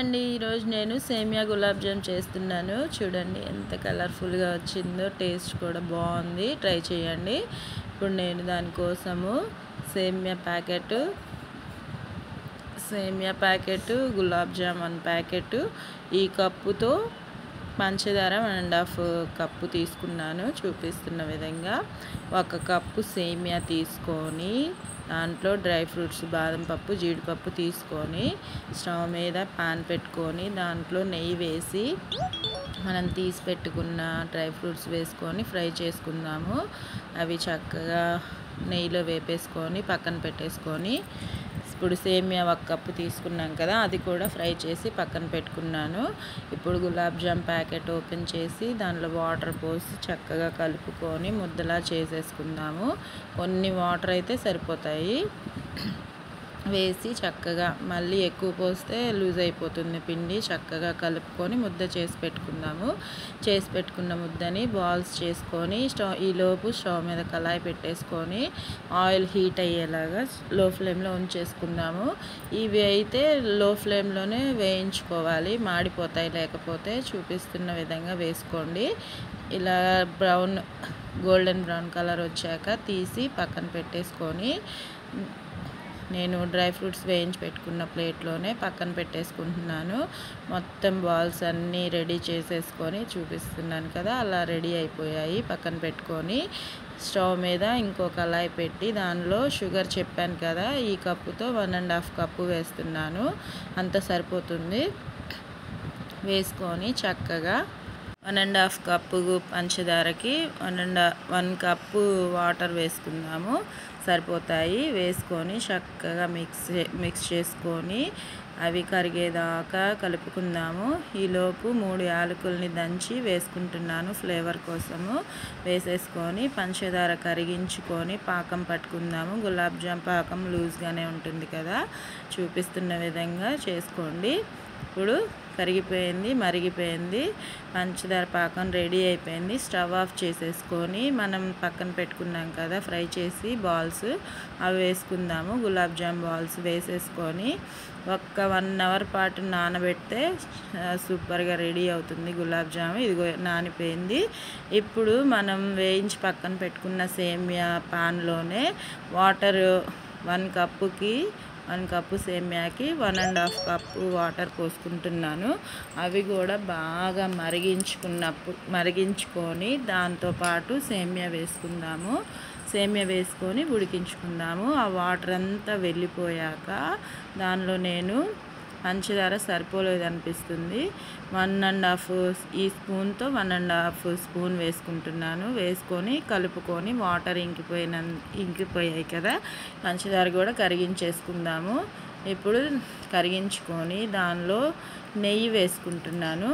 అండి ఈరోజు నేను సేమియా గులాబ్ జామ్ చేస్తున్నాను చూడండి ఎంత కలర్ఫుల్గా వచ్చిందో టేస్ట్ కూడా బాగుంది ట్రై చేయండి ఇప్పుడు నేను దానికోసము సేమియా ప్యాకెట్ సేమియా packet gulab jam one packet ఈ కప్పుతో పంచదార వన్ అండ్ హాఫ్ కప్పు తీసుకున్నాను చూపిస్తున్న విధంగా ఒక కప్పు సేమియా తీసుకొని దాంట్లో డ్రై ఫ్రూట్స్ బాదం పప్పు జీడిపప్పు తీసుకొని స్టవ్ మీద పాన్ పెట్టుకొని దాంట్లో నెయ్యి వేసి మనం తీసి పెట్టుకున్న డ్రై ఫ్రూట్స్ వేసుకొని ఫ్రై చేసుకుందాము అవి చక్కగా నెయ్యిలో వేపేసుకొని పక్కన పెట్టేసుకొని ఇప్పుడు సేమియా ఒక కప్పు తీసుకున్నాం కదా అది కూడా ఫ్రై చేసి పక్కన పెట్టుకున్నాను ఇప్పుడు గులాబ్ జామ్ ప్యాకెట్ ఓపెన్ చేసి దానిలో వాటర్ పోసి చక్కగా కలుపుకొని ముద్దలా చేసేసుకుందాము కొన్ని వాటర్ అయితే సరిపోతాయి వేసి చక్కగా మళ్ళీ ఎక్కువ పోస్తే లూజ్ అయిపోతుంది పిండి చక్కగా కలుపుకొని ముద్ద చేసి పెట్టుకుందాము చేసి పెట్టుకున్న ముద్దని బాల్స్ చేసుకొని స్టవ్ ఈలోపు స్టవ్ మీద కళాయి పెట్టేసుకొని ఆయిల్ హీట్ అయ్యేలాగా లో ఫ్లేమ్లో ఉంచేసుకుందాము ఇవి అయితే లో ఫ్లేమ్లోనే వేయించుకోవాలి మాడిపోతాయి లేకపోతే చూపిస్తున్న విధంగా వేసుకోండి ఇలా బ్రౌన్ గోల్డెన్ బ్రౌన్ కలర్ వచ్చాక తీసి పక్కన పెట్టేసుకొని నేను డ్రై ఫ్రూట్స్ వేయించి పెట్టుకున్న ప్లేట్లోనే పక్కన పెట్టేసుకుంటున్నాను మొత్తం బాల్స్ అన్నీ రెడీ చేసేసుకొని చూపిస్తున్నాను కదా అలా రెడీ అయిపోయాయి పక్కన పెట్టుకొని స్టవ్ మీద ఇంకో కళాయి పెట్టి దానిలో షుగర్ చెప్పాను కదా ఈ కప్పుతో వన్ అండ్ హాఫ్ కప్పు వేస్తున్నాను అంత సరిపోతుంది వేసుకొని చక్కగా వన్ అండ్ హాఫ్ కప్పు పంచదారకి one and one cup water వేసుకుందాము సరిపోతాయి వేసుకొని చక్కగా మిక్స్ మిక్స్ చేసుకొని అవి కరిగేదాకా కలుపుకుందాము ఈలోపు మూడు యాలకుల్ని దంచి వేసుకుంటున్నాను ఫ్లేవర్ కోసము వేసేసుకొని పంచదార కరిగించుకొని పాకం పట్టుకుందాము గులాబ్ జామ్ పాకం లూజ్గానే ఉంటుంది కదా చూపిస్తున్న విధంగా చేసుకోండి ఇప్పుడు కరిగిపోయింది మరిగిపోయింది పంచదార పాకం రెడీ అయిపోయింది స్టవ్ ఆఫ్ చేసేసుకొని మనం పక్కన పెట్టుకున్నాం కదా ఫ్రై చేసి బాల్స్ అవి వేసుకుందాము గులాబ్ జామ్ బాల్స్ వేసేసుకొని ఒక్క వన్ అవర్ పాటు నానబెడితే సూపర్గా రెడీ అవుతుంది గులాబ్ జామ్ ఇదిగో నానిపోయింది ఇప్పుడు మనం వేయించి పక్కన పెట్టుకున్న సేమియా పాన్లోనే వాటర్ వన్ కప్పుకి వన్ కప్పు సేమ్యాకి one and half cup water పోసుకుంటున్నాను అవి కూడా బాగా మరిగించుకున్నప్పుడు మరిగించుకొని దాంతోపాటు సేమ్యా వేసుకుందాము సేమ్యా వేసుకొని ఉడికించుకుందాము ఆ వాటర్ అంతా వెళ్ళిపోయాక దానిలో నేను పంచదార సరిపోలేదు అనిపిస్తుంది వన్ అండ్ హాఫ్ ఈ స్పూన్తో వన్ అండ్ హాఫ్ స్పూన్ వేసుకుంటున్నాను వేసుకొని కలుపుకొని వాటర్ ఇంకిపోయిన ఇంకిపోయాయి కదా పంచదార కూడా కరిగించేసుకుందాము ఇప్పుడు కరిగించుకొని దానిలో నెయ్యి వేసుకుంటున్నాను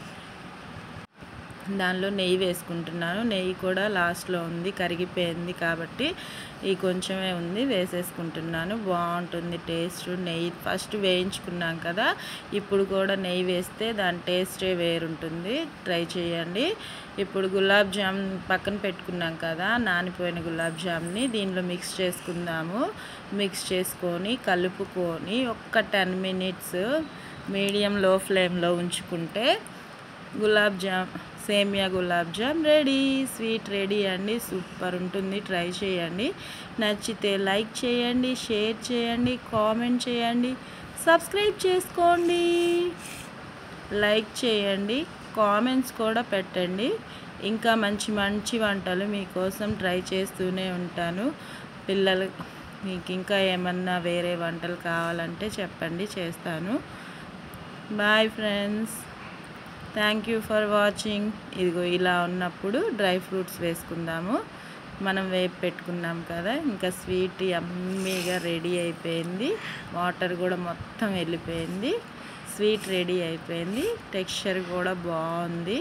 దానిలో నెయ్యి వేసుకుంటున్నాను నెయ్యి కూడా లాస్ట్లో ఉంది కరిగిపోయింది కాబట్టి ఈ కొంచెమే ఉంది వేసేసుకుంటున్నాను బాగుంటుంది టేస్ట్ నెయ్యి ఫస్ట్ వేయించుకున్నాం కదా ఇప్పుడు కూడా నెయ్యి వేస్తే దాని టేస్టే వేరుంటుంది ట్రై చేయండి ఇప్పుడు గులాబ్ జామ్ పక్కన పెట్టుకున్నాం కదా నానిపోయిన గులాబ్ జామ్ని దీనిలో మిక్స్ చేసుకుందాము మిక్స్ చేసుకొని కలుపుకొని ఒక్క టెన్ మినిట్స్ మీడియం లో ఫ్లేమ్లో ఉంచుకుంటే గులాబ్ జామ్ సేమియా gulab jam ready sweet ready అండి సూపర్ ఉంటుంది ట్రై చేయండి నచ్చితే లైక్ చేయండి షేర్ చేయండి కామెంట్ చేయండి సబ్స్క్రైబ్ చేసుకోండి లైక్ చేయండి కామెంట్స్ కూడా పెట్టండి ఇంకా మంచి మంచి వంటలు మీకోసం ట్రై చేస్తూనే ఉంటాను పిల్లలు మీకు ఇంకా ఏమన్నా వేరే వంటలు కావాలంటే చెప్పండి చేస్తాను bye friends thank you for watching ఇదిగో ఇలా ఉన్నప్పుడు డ్రై ఫ్రూట్స్ వేసుకుందాము మనం వేపు పెట్టుకున్నాం కదా ఇంకా స్వీట్ అమ్మీగా రెడీ అయిపోయింది వాటర్ కూడా మొత్తం వెళ్ళిపోయింది స్వీట్ రెడీ అయిపోయింది టెక్స్చర్ కూడా బాగుంది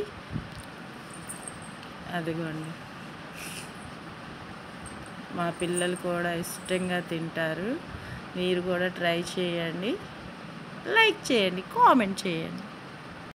అదిగోండి మా పిల్లలు కూడా ఇష్టంగా తింటారు మీరు కూడా ట్రై చేయండి లైక్ చేయండి కామెంట్ చేయండి